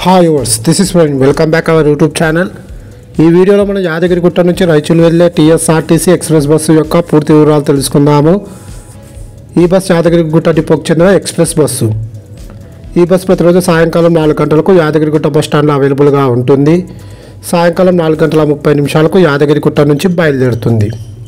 hi viewers this is friend welcome back our YouTube channel ఈ వీడియోలో మనం యాదగిరిగుట్ట నుంచి రైచూరు వెళ్ళే టీఎస్ఆర్టీసీ ఎక్స్ప్రెస్ బస్సు యొక్క పూర్తి వివరాలు తెలుసుకుందాము ఈ బస్ యాదగిరిగుట్ట డిపోకి చెందిన ఎక్స్ప్రెస్ బస్సు ఈ బస్ ప్రతిరోజు సాయంకాలం నాలుగు గంటలకు యాదగిరిగుట్ట బస్ స్టాండ్లో అవైలబుల్గా ఉంటుంది సాయంకాలం నాలుగు గంటల ముప్పై నిమిషాలకు యాదగిరిగుట్ట నుంచి బయలుదేరుతుంది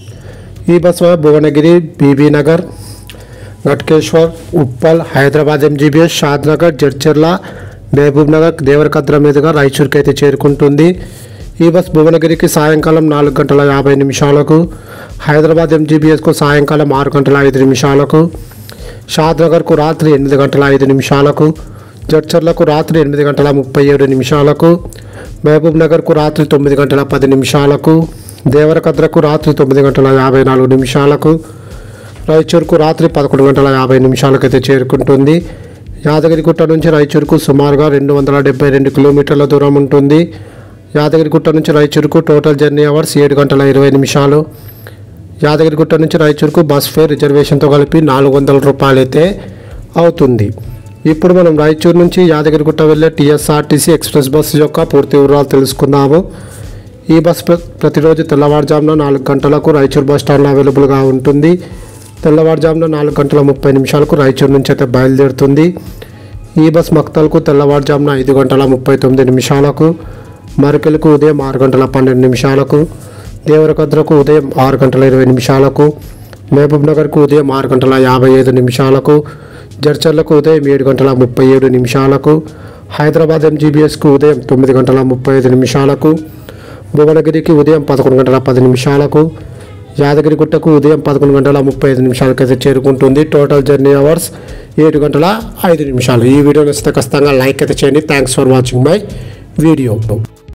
ఈ బస్సు భువనగిరి బీబీ నగర్ ఘట్కేశ్వర్ ఉప్పల్ హైదరాబాద్ ఎంజీబీఎస్ షాద్నగర్ జడ్చర్ల మహబూబ్ నగర్ దేవరకద్ర మీదుగా రాయచూర్కి అయితే చేరుకుంటుంది ఈ బస్ భువనగిరికి సాయంకాలం నాలుగు గంటల యాభై నిమిషాలకు హైదరాబాద్ ఎంజీబీఎస్కు సాయంకాలం ఆరు గంటల ఐదు నిమిషాలకు షాద్నగర్కు రాత్రి ఎనిమిది గంటల ఐదు నిమిషాలకు జడ్చర్లకు రాత్రి ఎనిమిది గంటల ముప్పై ఏడు నిమిషాలకు మహబూబ్ నగర్కు రాత్రి తొమ్మిది గంటల పది నిమిషాలకు దేవరకద్రకు రాత్రి తొమ్మిది గంటల యాభై నాలుగు నిమిషాలకు రాయచూరుకు రాత్రి పదకొండు గంటల యాభై నిమిషాలకైతే చేరుకుంటుంది యాదగిరిగుట్ట నుంచి రాయచూరుకు సుమారుగా రెండు వందల డెబ్బై రెండు కిలోమీటర్ల దూరం ఉంటుంది యాదగిరిగుట్ట నుంచి రాయచూరుకు టోటల్ జర్నీ అవర్స్ ఏడు గంటల ఇరవై నిమిషాలు యాదగిరిగుట్ట నుంచి రాయచూరుకు బస్ ఫేర్ రిజర్వేషన్తో కలిపి నాలుగు వందల రూపాయలు అయితే అవుతుంది ఇప్పుడు మనం రాయచూరు నుంచి యాదగిరిగుట్ట వెళ్ళే టీఎస్ఆర్టీసీ ఎక్స్ప్రెస్ బస్సు యొక్క పూర్తి వివరాలు తెలుసుకుందాము ఈ బస్ ప్ర- ప్రతిరోజు తెల్లవారుజామున నాలుగు గంటలకు రాయచూరు బస్ స్టాండ్లో అవైలబుల్గా ఉంటుంది తెల్లవారుజామున నాలుగు గంటల ముప్పై నిమిషాలకు రాయచూరు నుంచి అయితే బయలుదేరుతుంది ఈ బస్ మక్తల్కు తెల్లవారుజామున ఐదు గంటల ముప్పై తొమ్మిది నిమిషాలకు మరకెలకు ఉదయం ఆరు గంటల పన్నెండు నిమిషాలకు దేవరకద్రకు ఉదయం ఆరు గంటల ఇరవై నిమిషాలకు మహబూబ్ నగర్కు ఉదయం ఆరు గంటల యాభై ఐదు నిమిషాలకు జడ్చర్లకు ఉదయం ఏడు గంటల ముప్పై ఏడు నిమిషాలకు హైదరాబాద్ ఎంజీబీఎస్కు ఉదయం తొమ్మిది గంటల ముప్పై ఐదు నిమిషాలకు భువనగిరికి ఉదయం పదకొండు గంటల పది నిమిషాలకు యాదగిరిగుట్టకు ఉదయం పదకొండు గంటల ముప్పై ఐదు నిమిషాలకైతే చేరుకుంటుంది టోటల్ జర్నీ అవర్స్ ఏడు గంటల ఐదు నిమిషాలు ఈ వీడియో నచ్చితే ఖచ్చితంగా లైక్ అయితే చేయండి thanks for watching my video